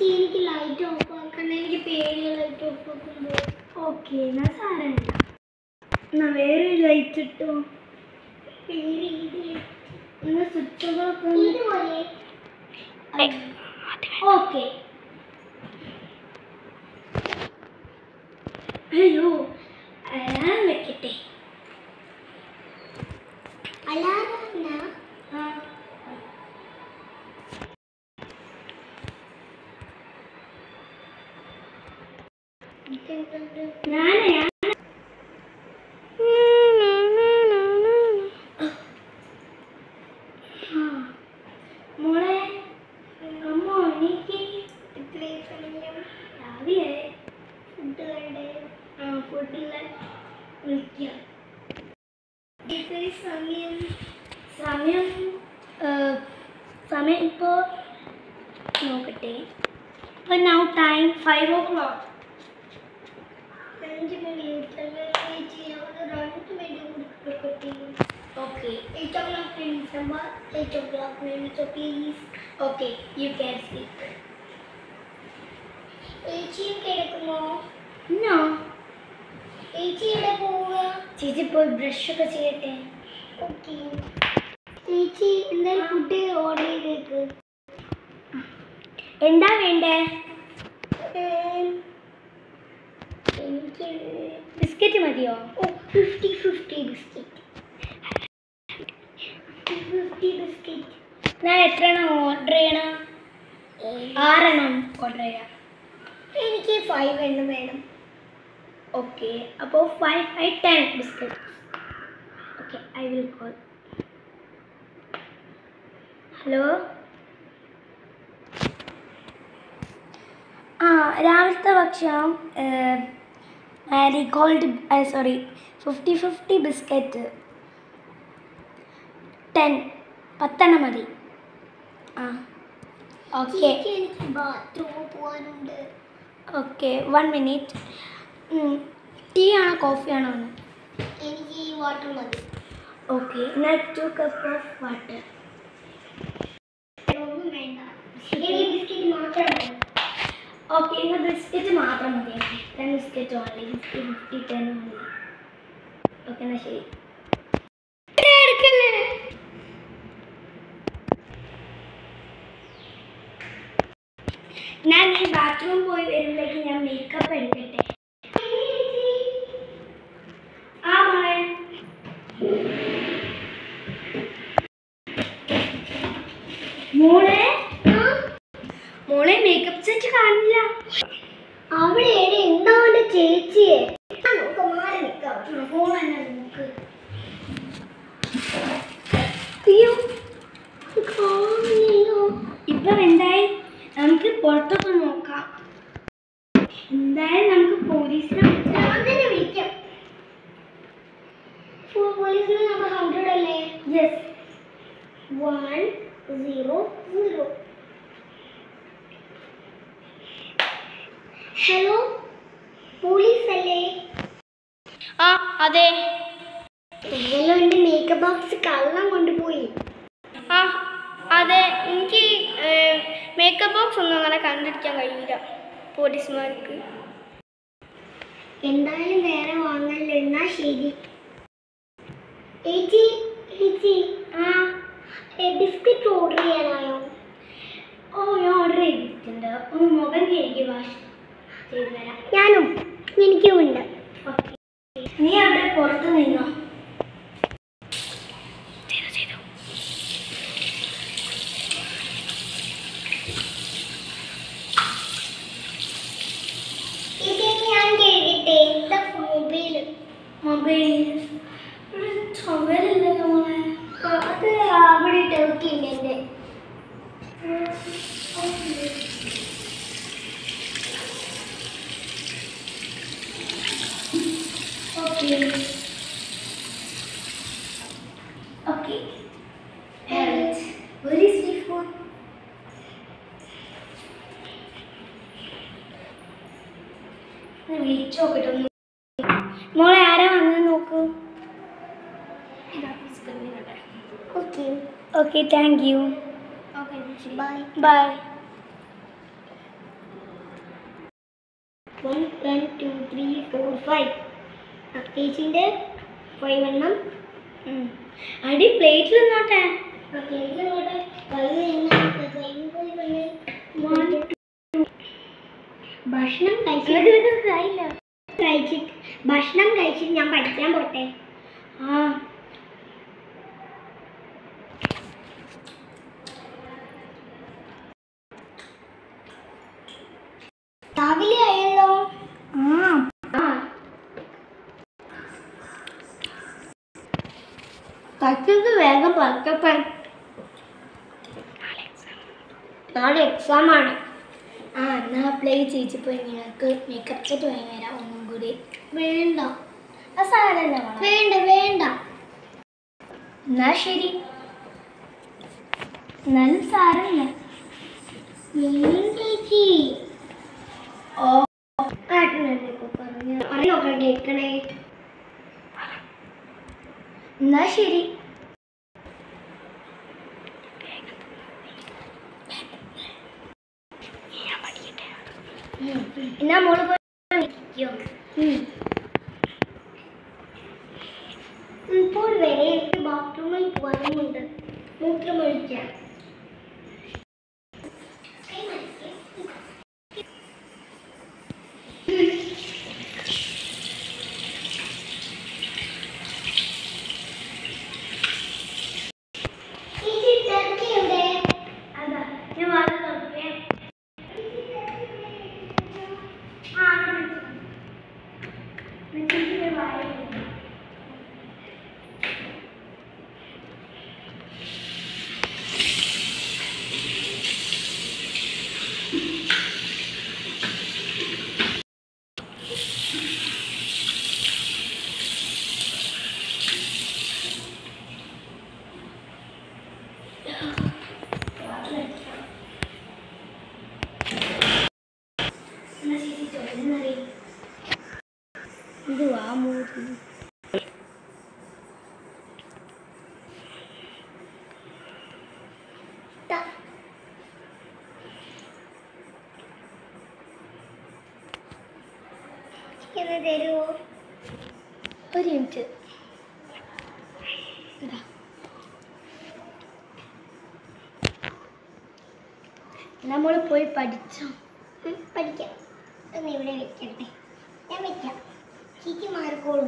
ചേച്ചി എനിക്ക് light of ആക്കണ്ട എനിക്ക് പേടിയ ലൈറ്റ് ഓഫ് ആക്കുമ്പോൾ ഓക്കെ എന്നാ സാരമില്ല എന്നാ വേറെ ലൈറ്റ് ഇട്ടോ പേടി എന്നാ സ്വിച്ചുകളൊക്കെ ഇതുപോലെ ഓക്കെ അയ്യോ ഞാൻ വെക്കട്ടെ അല്ലാതെ ആ ഞാനേ ഞാൻ ആ. മോളെ അമ്മ എനിക്ക് ഇത്രയും സമയം രാവിലെ ഫുഡുകളുടെ ആ ഫുഡിൽ വിളിക്കാം ഇത്രയും സമയം സമയം ഏ, സമയം ഇപ്പോൾ നോക്കട്ടെ ഇപ്പോൾ now time five o'clock അഞ്ച് മിനിറ്റ് ചേച്ചി അവിടെ രണ്ട് മിനിറ്റ് കൂടി കൊടുക്കട്ടെ okay eight o'clock minute eight o'clock minute please okay you can speak ചേച്ചിയും കിടക്കുമോ നോ ചേച്ചി ഇവിടെ പോവുക ചേച്ചി പോയി ബ്രഷൊക്കെ ചെയ്യട്ടെ ഓക്കെ ചേച്ചി എന്തായാലും ഫുഡ് ഓർഡർ ചെയ്തേക്ക് എന്താ വേണ്ടേ ഉം, എനിക്ക് ബിസ്ക്കറ്റ് മതിയോ ഓ fifty fifty biscuit fifty biscuit ഞാൻ എത്ര എണ്ണം ഓർഡർ ചെയ്യണം ആറെണ്ണം ഓർഡർ ചെയ്യാം എനിക്ക് ഫൈവ് എണ്ണം വേണം ഓക്കെ അപ്പോൾ five five ten biscuit okay I will call hello ആ രാവിലത്തെ ഭക്ഷണം Marigold sorry fifty fifty biscuit ten പത്തെണ്ണം മതി ആ ഓക്കെ ചേച്ചി എനിക്ക് ബാത്റൂമിൽ പോകാനുണ്ട് ഓക്കെ വൺ മിനിറ്റ് ടീ ആണോ കോഫി ആണോ എന്ന് എനിക്ക് ഈ വാട്ടർ മതി ഓക്കെ എന്നാൽ ടു കപ്പ് ഓഫ് വാട്ടർ ഒന്നും വേണ്ട എനിക്ക് ബിസ്ക്കറ്റ് മാത്രം വേണം ഓക്കെ എന്നാൽ ബിസ്ക്കറ്റ് മാത്രം മതി ten biscuit only biscuit fifty ten only okay എന്നാൽ ശരി എടുക്കല്ലേ ഞാൻ ഈ ബാത്റൂം പോയി വരുമ്പോഴേക്ക് ഞാൻ മേക്കപ്പ് എടുക്കട്ടെ ആ മോളെ മോളെ മോളെ മേക്കപ്പ് സെറ്റ് കാണില്ല അവിടെ എവിടെ ഉണ്ടാവുന്ന ചേച്ചിയെ ആ, നമുക്ക് മാറി നിൽക്കാം ഫോൺ തന്നെ നോക്ക് അയ്യോ കാണില്ലോ ഇപ്പം എന്തായി നമുക്ക് പുറത്തൊക്കെ നോക്കാം എന്തായാലും നമുക്ക് പോലീസിനെ ഞാൻ തന്നെ വിളിക്കാം പോലീസിന് നമ്പർ ഹൺഡ്രഡ് അല്ലേ yes one zero zero hello police അല്ലേ ആ അതെ ഇന്നലെ എൻ്റെ മേക്കപ്പ് ബോക്സ് കള്ളം കൊണ്ടുപോയി ആ അതെ എനിക്ക് മേക്കപ്പ് ബോക്സ് ഒന്നും അങ്ങനെ കണ്ടിരിക്കാൻ കഴിയില്ല പോലീസുമാർക്ക് എന്തായാലും വേറെ വാങ്ങല്ലോ എന്നാ ശരി ചേച്ചി ചേച്ചി ആ ബിസ്ക്കറ്റ് ഓർഡർ ചെയ്യാനായോ ഓ ഞാൻ ഓർഡർ ചെയ്തിട്ടുണ്ട് ഒന്ന് മുഖം കഴുകി വാഷ് ചെയ്ത് തരാം ഞാനും എനിക്കും ഉണ്ട് ഓക്കെ നീ അവിടെ പുറത്ത് നിന്നോ ചെയ്തു ചെയ്തു ചേച്ചി ഞാൻ കേട്ടിട്ടേ എന്താ മൊബൈൽ മൊബൈൽ ഇവിടെ ചുവരില്ലല്ലോ മോളെ അത് അവിടെ ഇട്ടൊക്കെയുണ്ട് എൻ്റെ okay okay And where is my phone? ഞാൻ വിളിച്ചു നോക്കട്ടെ ഒന്ന്. മോളെ ആരാ വന്നത് നോക്കൂ okay okay thank you okay bye bye one one two three four five ചേച്ചിൻ്റെ ഫൈവ് എണ്ണം അടി പ്ലേറ്റിൽ നിന്നോട്ടെ പ്ലേറ്റിലോട്ട് ഫൈവ് എണ്ണം ഫൈവ് ഫൈവ് എണ്ണം ഭക്ഷണം കഴിച്ചിട്ട് ആയില്ല കഴിച്ചിട്ട് ഭക്ഷണം കഴിച്ചിട്ട് ഞാൻ പഠിക്കാൻ പോട്ടെ ആ രാവിലെ ആയല്ലോ ആ ആ പച്ചക്ക് വേഗം പച്ചപ്പൻ നാളെ എക്സാം ആണ് ആ എന്നാ പ്ലേ ചേച്ചി പോയി നിങ്ങൾക്ക് മേക്കപ്പ് സെറ്റ് വാങ്ങി വരാം ഒന്നും കൂടി വേണ്ട ആ സാരല്ല മോളെ. വേണ്ട വേണ്ട എന്നാ ശരി എന്നാലും സാരമില്ല വേണ്ട ചേച്ചി ഓ കാട്ടിനൊക്കെ പറഞ്ഞു അറിയൊക്കെ കേൾക്കണേ എന്നാ ശരി എന്നാ മോള് പോയി നിൽക്കോ ഇപ്പോൾ വരെ എനിക്ക് ബാത്റൂമിൽ പോകാനുണ്ട് മൂത്രമൊഴിക്കാൻ ചേച്ചി ടർക്കി എവിടെ അതാ ഞാൻ വാതിൽ തുറക്കേ ആ അവിടെ വെച്ചോ. എന്നാ ചേച്ചി പോയി വാതിൽ തുറക്ക്. എന്നാ ചേച്ചി ചോദ്യം അറിയും എന്തുവാ മൂടി ഇത് തരുമോ ഒരു മിനിറ്റ് ഇതാ നമ്മൾ പോയി പഠിച്ചോ ഉം, പഠിക്കാം ഒന്ന് ഇവിടെ വെക്കട്ടെ ഞാൻ വെക്കാം ചേച്ചി മാറിക്കോളും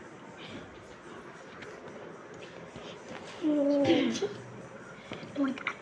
ഉം, ഇങ്ങനെ വെച്ച് കൊടുക്കാം